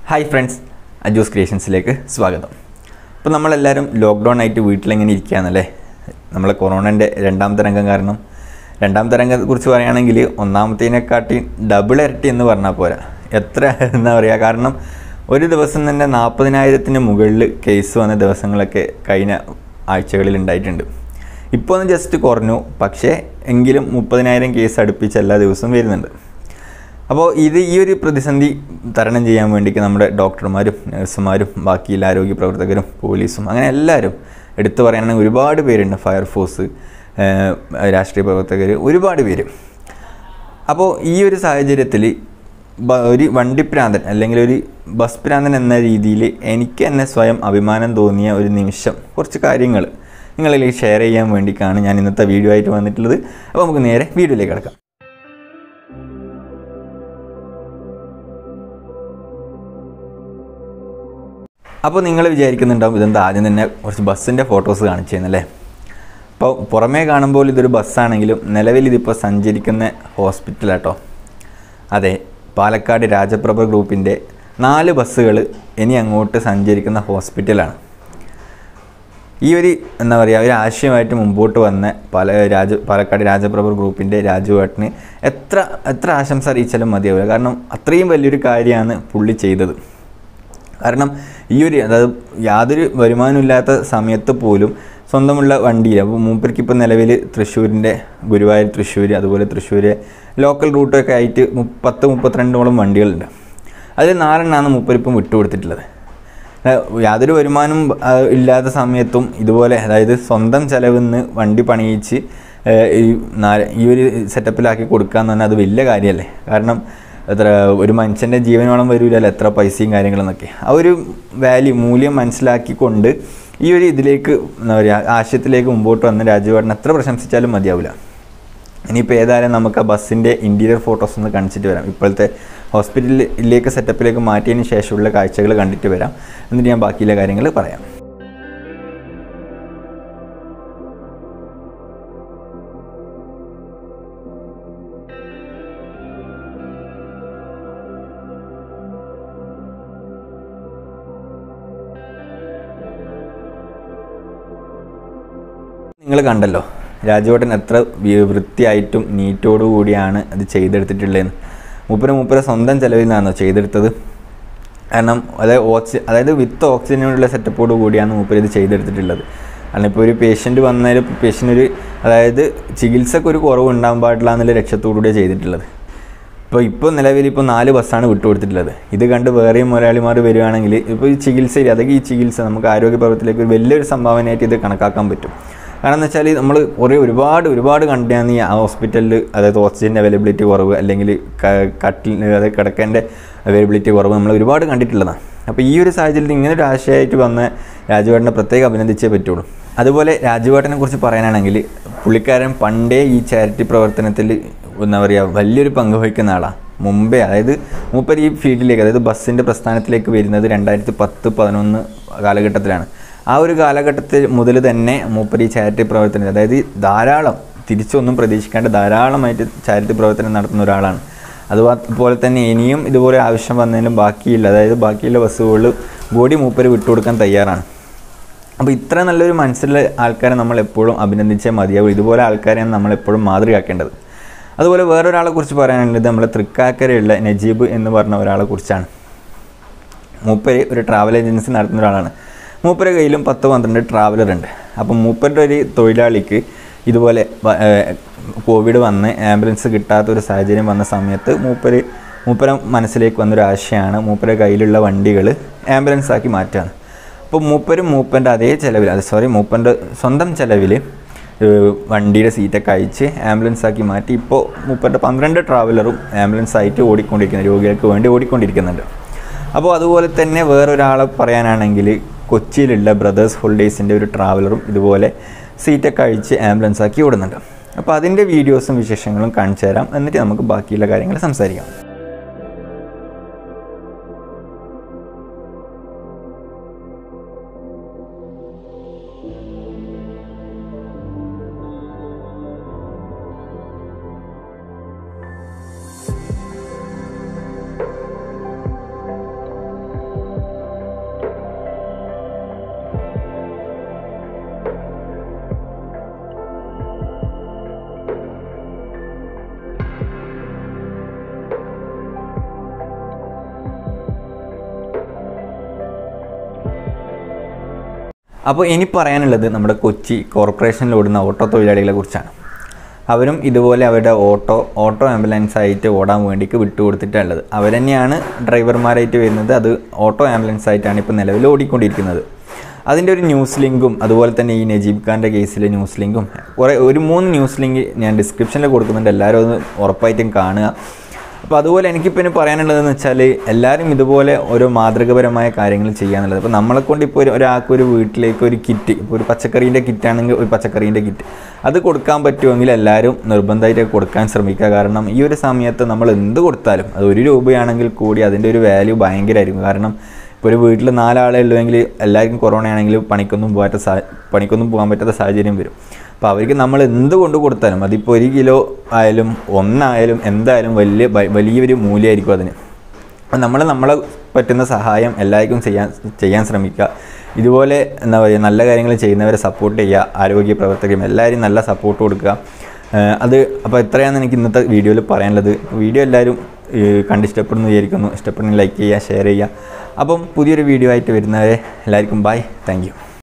hi friends അജൂസ് ക്രിയേഷൻസിലേക്ക് സ്വാഗതം അപ്പോൾ നമ്മളെല്ലാവരും ലോക്ക്ഡൗൺ ആയിട്ട് വീട്ടിലെങ്ങനെ ഇരിക്കുകയാണല്ലേ നമ്മളെ കൊറോണൻ്റെ രണ്ടാമത്തെ രംഗം കാരണം രണ്ടാമത്തെ രംഗത്തെക്കുറിച്ച് പറയുകയാണെങ്കിൽ ഒന്നാമത്തേനെക്കാട്ടി ഡബിൾ ഇരട്ടി എന്ന് പറഞ്ഞാൽ പോരാ എത്ര എന്താ പറയുക കാരണം ഒരു ദിവസം തന്നെ നാൽപ്പതിനായിരത്തിന് മുകളിൽ കേസ് വന്ന ദിവസങ്ങളൊക്കെ കഴിഞ്ഞ ആഴ്ചകളിൽ ഉണ്ടായിട്ടുണ്ട് ഇപ്പോൾ ഒന്ന് ജസ്റ്റ് കുറഞ്ഞു പക്ഷേ എങ്കിലും മുപ്പതിനായിരം കേസ് അടുപ്പിച്ച് എല്ലാ ദിവസവും വരുന്നുണ്ട് അപ്പോൾ ഇത് ഈ ഒരു പ്രതിസന്ധി തരണം ചെയ്യാൻ വേണ്ടിക്ക് നമ്മുടെ ഡോക്ടർമാരും നഴ്സുമാരും ബാക്കിയുള്ള ആരോഗ്യ പ്രവർത്തകരും പോലീസും അങ്ങനെ എല്ലാവരും എടുത്തു പറയുകയാണെങ്കിൽ ഒരുപാട് പേരുണ്ട് ഫയർഫോഴ്സ് ഏഹ്, രാഷ്ട്രീയ പ്രവർത്തകർ ഒരുപാട് പേര് അപ്പോൾ ഈ ഒരു സാഹചര്യത്തിൽ ബ- ഒരു വണ്ടിപ്രാന്തൻ അല്ലെങ്കിൽ ഒരു ബസ് പ്രാന്തൻ എന്ന രീതിയിൽ എനിക്ക് തന്നെ സ്വയം അഭിമാനം തോന്നിയ ഒരു നിമിഷം കുറച്ച് കാര്യങ്ങൾ നിങ്ങളിലേക്ക് ഷെയർ ചെയ്യാൻ വേണ്ടിയിട്ടാണ് ഞാൻ ഇന്നത്തെ വീഡിയോ ആയിട്ട് വന്നിട്ടുള്ളത് അപ്പോൾ നമുക്ക് നേരെ വീഡിയോയിലേക്ക് കിടക്കാം അപ്പോൾ നിങ്ങൾ വിചാരിക്കുന്നുണ്ടാവും ഇതെന്താ ആദ്യം തന്നെ കുറച്ച് ബസ്സിൻ്റെ ഫോട്ടോസ് കാണിച്ചു തന്നല്ലേ അപ്പോൾ പുറമേ കാണുമ്പോൾ ഇതൊരു ബസ്സാണെങ്കിലും നിലവിൽ ഇതിപ്പോൾ സഞ്ചരിക്കുന്ന ഹോസ്പിറ്റലാട്ടോ അതെ പാലക്കാട് രാജപ്രഭ ഗ്രൂപ്പിൻ്റെ നാല് ബസ്സുകൾ ഇനി അങ്ങോട്ട് സഞ്ചരിക്കുന്ന ഹോസ്പിറ്റലാണ് ഈ ഒരു എന്താ പറയുക ഒരു ആശയമായിട്ട് മുമ്പോട്ട് വന്ന പല രാജ പാലക്കാട് രാജപ്രഭ ഗ്രൂപ്പിൻ്റെ രാജുവേട്ടന് എത്ര എത്ര ആശംസ അറിയിച്ചാലും മതിയാവില്ല കാരണം അത്രയും വലിയൊരു കാര്യമാണ് പുള്ളി ചെയ്തത് കാരണം ഈ ഒരു അതായത് യാതൊരു വരുമാനമില്ലാത്ത സമയത്ത് പോലും സ്വന്തമുള്ള വണ്ടിയിൽ അപ്പോൾ മൂപ്പർക്ക് ഇപ്പോൾ നിലവിൽ തൃശ്ശൂരിൻ്റെ ഗുരുവായൂർ തൃശ്ശൂർ അതുപോലെ തൃശ്ശൂർ ലോക്കൽ റൂട്ടൊക്കെ ആയിട്ട് മു- പത്ത് മുപ്പത്തിരണ്ടോളം വണ്ടികളുണ്ട് അതിൽ നാലെണ്ണമാണ് മൂപ്പരിപ്പം വിട്ടുകൊടുത്തിട്ടുള്ളത് ഏഹ് യാതൊരു വരുമാനം ആ, ഇല്ലാത്ത സമയത്തും ഇതുപോലെ അതായത് സ്വന്തം ചെലവിന്ന് വണ്ടി പണിയിച്ച് ഏഹ് ഈ നാല് ഈ ഒരു സെറ്റപ്പിലാക്കി കൊടുക്കുക എന്ന് പറഞ്ഞാൽ അത് വലിയ കാര്യമല്ലേ കാരണം എത്ര ഒരു മനുഷ്യൻ്റെ ജീവനോളം വരില്ലല്ലോ എത്ര പൈസയും കാര്യങ്ങളെന്നൊക്കെ ആ ഒരു വാല്യൂ മൂല്യം മനസ്സിലാക്കിക്കൊണ്ട് ഈ ഒരു ഇതിലേക്ക് എന്താ പറയുക ആശയത്തിലേക്ക് മുമ്പോട്ട് വന്ന രാജുവേട്ടൻ എത്ര പ്രശംസിച്ചാലും മതിയാവില്ല ഇനിയിപ്പോൾ ഏതായാലും നമുക്ക് ആ ബസ്സിൻ്റെ ഇൻറ്റീരിയർ ഫോട്ടോസ് ഒന്ന് കാണിച്ചിട്ട് വരാം ഇപ്പോഴത്തെ ഹോസ്പിറ്റലിലേക്ക് സെറ്റപ്പിലേക്ക് മാറ്റിയതിന് ശേഷമുള്ള കാഴ്ചകൾ കണ്ടിട്ട് വരാം എന്നിട്ട് ഞാൻ ബാക്കിയുള്ള കാര്യങ്ങൾ പറയാം നിങ്ങൾ കണ്ടല്ലോ രാജുവേട്ടൻ എത്ര വി- വൃത്തിയായിട്ടും നീറ്റോടു കൂടിയാണ് അത് ചെയ്തെടുത്തിട്ടുള്ളതെന്ന് മൂപ്പര മൂപ്പര സ്വന്തം ചെലവിൽ നിന്നാണോ ചെയ്തെടുത്തത് കാരണം അതായത് ഓക്സി അതായത് വിത്ത് ഓക്സിജനുള്ള സെറ്റപ്പോട് കൂടിയാണ് മൂപ്പർ ഇത് ചെയ്തെടുത്തിട്ടുള്ളത് കാരണം ഇപ്പോൾ ഒരു പേഷ്യൻ്റ് വന്നതിൽ പേഷ്യൻ്റ് ഒരു അതായത് ചികിത്സക്ക് ഒരു കുറവ് ഉണ്ടാകാൻ പാടില്ല എന്നുള്ള ലക്ഷ്യത്തോടുകൂടിയാണ് ചെയ്തിട്ടുള്ളത് ഇപ്പോൾ ഇപ്പോൾ നിലവിൽ ഇപ്പോൾ നാല് ബസ്സാണ് വിട്ടുകൊടുത്തിട്ടുള്ളത് ഇത് കണ്ട് വേറെയും മലയാളിമാർ വരികയാണെങ്കിൽ ഇപ്പോൾ ഈ ചികിത്സയിൽ അതൊക്കെ ഈ ചികിത്സ നമുക്ക് ആരോഗ്യ പ്രവർത്തനത്തിലേക്ക് ഒരു വലിയൊരു സംഭാവനയായിട്ട് ഇത് കണക്കാക്കാൻ പറ്റും കാരണം എന്ന് വെച്ചാൽ നമ്മൾ കുറേ ഒരുപാട് ഒരുപാട് കണ്ടാണ് ഈ ഹോസ്പിറ്റലിൽ അതായത് ഓക്സിജൻ്റെ അവൈലബിലിറ്റി കുറവ് അല്ലെങ്കിൽ ക- കട്ടിൽ അതായത് കിടക്കേൻ്റെ അവൈലബിലിറ്റി കുറവ് നമ്മൾ ഒരുപാട് കണ്ടിട്ടുള്ളതാണ് അപ്പോൾ ഈ ഒരു സാഹചര്യത്തിൽ ഇങ്ങനെ ഒരു ആശയമായിട്ട് വന്ന രാജുവേട്ടനെ പ്രത്യേകം അഭിനന്ദിച്ചേ പറ്റുള്ളൂ അതുപോലെ രാജുവേട്ടനെ കുറിച്ച് പറയാനാണെങ്കിൽ പുള്ളിക്കാരൻ പണ്ടേ ഈ ചാരിറ്റി പ്രവർത്തനത്തിൽ എന്താ പറയുക വലിയൊരു പങ്ക് വഹിക്കുന്ന ആളാണ് മുമ്പേ അതായത് മൂപ്പർ ഈ ഫീൽഡിലേക്ക് അതായത് ബസ്സിൻ്റെ പ്രസ്ഥാനത്തിലേക്ക് വരുന്നത് രണ്ടായിരത്തി പത്ത് പതിനൊന്ന് കാലഘട്ടത്തിലാണ് ആ ഒരു കാലഘട്ടത്തിൽ മുതൽ തന്നെ മൂപ്പർ ഈ ചാരിറ്റി പ്രവർത്തനം അതായത് ധാരാളം തിരിച്ചൊന്നും പ്രതീക്ഷിക്കാണ്ട് ധാരാളമായിട്ട് ചാരിറ്റി പ്രവർത്തനം നടത്തുന്ന ഒരാളാണ് അതുപോലെ തന്നെ ഇനിയും ഇതുപോലെ ആവശ്യം വന്നതിലും ബാക്കിയില്ല അതായത് ബാക്കിയുള്ള ബസ്സുകൾ ബോഡി മൂപ്പര് വിട്ടുകൊടുക്കാൻ തയ്യാറാണ് അപ്പോൾ ഇത്ര നല്ലൊരു മനസ്സിലുള്ള ആൾക്കാരെ നമ്മൾ എപ്പോഴും അഭിനന്ദിച്ചേ മതിയാവും ഇതുപോലെ ആൾക്കാരെയാണ് നമ്മൾ എപ്പോഴും മാതൃകയാക്കേണ്ടത് അതുപോലെ വേറൊരാളെ കുറിച്ച് പറയാനുള്ളത് നമ്മളെ തൃക്കാക്കരയുള്ള നജീബ് എന്ന് പറഞ്ഞ ഒരാളെ കുറിച്ചാണ് മൂപ്പര് ഒരു ട്രാവൽ ഏജൻസി നടത്തുന്ന ഒരാളാണ് മൂപ്പരുടെ കയ്യിലും പത്ത് പന്ത്രണ്ട് ട്രാവലർ ഉണ്ട് അപ്പം മൂപ്പരുടെ ഒരു തൊഴിലാളിക്ക് ഇതുപോലെ വ- ഏഹ് കോവിഡ് വന്ന് ആംബുലൻസ് കിട്ടാത്ത ഒരു സാഹചര്യം വന്ന സമയത്ത് മൂപ്പര് മൂപ്പര മനസ്സിലേക്ക് വന്നൊരു ആശയമാണ് മൂപ്പരുടെ കയ്യിലുള്ള വണ്ടികൾ ആംബുലൻസ് ആക്കി മാറ്റുകയാണ് അപ്പോൾ മൂപ്പരും മൂപ്പൻ്റെ അതേ ചിലവിൽ അത് സോറി മൂപ്പൻ്റെ സ്വന്തം ചിലവിൽ വണ്ടിയുടെ സീറ്റൊക്കെ അയച്ച് ആംബുലൻസ് ആക്കി മാറ്റി ഇപ്പോൾ മൂപ്പൻ്റെ പന്ത്രണ്ട് ട്രാവലറും ആംബുലൻസ് ആയിട്ട് ഓടിക്കൊണ്ടിരിക്കുന്ന രോഗികൾക്ക് വേണ്ടി ഓടിക്കൊണ്ടിരിക്കുന്നുണ്ട് അപ്പോൾ അതുപോലെ തന്നെ വേറൊരാളെ പറയാനാണെങ്കിൽ കൊച്ചിയിലുള്ള ബ്രദേഴ്സ് ഹോളിഡേയ്സിൻ്റെ ഒരു ട്രാവലറും ഇതുപോലെ സീറ്റൊക്കെ അഴിച്ച് ആംബുലൻസ് ആക്കി ഓടുന്നുണ്ട് അപ്പോൾ അതിൻ്റെ വീഡിയോസും വിശേഷങ്ങളും കാണിച്ചു തരാം എന്നിട്ട് നമുക്ക് ബാക്കിയുള്ള കാര്യങ്ങൾ സംസാരിക്കാം അപ്പോൾ ഇനി പറയാനുള്ളത് നമ്മുടെ കൊച്ചി കോർപ്പറേഷനിൽ ഓടുന്ന ഓട്ടോ തൊഴിലാളികളെ കുറിച്ചാണ് അവരും ഇതുപോലെ അവരുടെ ഓട്ടോ ഓട്ടോ ആംബുലൻസ് ആയിട്ട് ഓടാൻ വേണ്ടിക്ക് വിട്ടുകൊടുത്തിട്ടുള്ളത് അവർ തന്നെയാണ് ഡ്രൈവർമാരായിട്ട് വരുന്നത് അത് ഓട്ടോ ആംബുലൻസ് ആയിട്ടാണ് ഇപ്പോൾ നിലവിൽ ഓടിക്കൊണ്ടിരിക്കുന്നത് അതിൻ്റെ ഒരു ന്യൂസ് ലിങ്കും അതുപോലെ തന്നെ ഈ നജീബ് ഖാൻ്റെ കേസിലെ ന്യൂസ് ലിങ്കും കുറേ ഒരു മൂന്ന് ന്യൂസ് ലിങ്ക് ഞാൻ ഡിസ്ക്രിപ്ഷനിൽ കൊടുക്കുന്നുണ്ട് എല്ലാവരും ഒന്ന് ഉറപ്പായിട്ടും കാണുക അപ്പോൾ അതുപോലെ എനിക്കിപ്പോൾ ഇനി പറയാനുള്ളതെന്ന് വെച്ചാൽ എല്ലാവരും ഇതുപോലെ ഓരോ മാതൃകപരമായ കാര്യങ്ങൾ ചെയ്യാന്നുള്ളത് അപ്പോൾ നമ്മളെ കൊണ്ട് ഇപ്പോൾ ഒരു ഒരാൾക്ക് ഒരു വീട്ടിലേക്ക് ഒരു കിറ്റ് ഇപ്പോൾ ഒരു പച്ചക്കറീൻ്റെ കിറ്റാണെങ്കിൽ ഒരു പച്ചക്കറീൻ്റെ കിറ്റ് അത് കൊടുക്കാൻ പറ്റുമെങ്കിൽ എല്ലാവരും നിർബന്ധമായിട്ട് കൊടുക്കാൻ ശ്രമിക്കുക കാരണം ഈ ഒരു സമയത്ത് നമ്മൾ എന്ത് കൊടുത്താലും അത് ഒരു രൂപയാണെങ്കിൽ കൂടി അതിൻ്റെ ഒരു വാല്യൂ ഭയങ്കരമായിരിക്കും കാരണം ഇപ്പോൾ ഒരു വീട്ടിൽ നാലാളെ ഉള്ളുവെങ്കിൽ എല്ലാവർക്കും കൊറോണ ആണെങ്കിൽ പണിക്കൊന്നും പോകാത്ത സാ പണിക്കൊന്നും പോകാൻ പറ്റാത്ത സാഹചര്യം വരും അപ്പോൾ അവർക്ക് നമ്മൾ എന്ത് കൊണ്ട് കൊടുത്താലും അതിപ്പോൾ ഒരു കിലോ ആയാലും ഒന്നായാലും എന്തായാലും വലിയ വ- വലിയൊരു മൂല്യമായിരിക്കും അതിന് അപ്പം നമ്മൾ നമ്മളെ പറ്റുന്ന സഹായം എല്ലാവർക്കും ചെയ്യാൻ ചെയ്യാൻ ശ്രമിക്കുക ഇതുപോലെ എന്താ പറയുക നല്ല കാര്യങ്ങൾ ചെയ്യുന്നവരെ സപ്പോർട്ട് ചെയ്യുക ആരോഗ്യ പ്രവർത്തകരും എല്ലാവരും നല്ല സപ്പോർട്ട് കൊടുക്കുക ഏഹ് അത് അപ്പോൾ ഇത്രയാണ് എനിക്ക് ഇന്നത്തെ വീഡിയോയിൽ പറയാനുള്ളത് വീഡിയോ എല്ലാവരും ഏഹ് കണ്ട് ഇഷ്ടപ്പെടുന്നു വിചാരിക്കുന്നു ഇഷ്ടപ്പെടുന്ന ലൈക്ക് ചെയ്യുക ഷെയർ ചെയ്യുക അപ്പം പുതിയൊരു വീഡിയോ ആയിട്ട് വരുന്നവരെ എല്ലാവർക്കും ബൈ താങ്ക് യു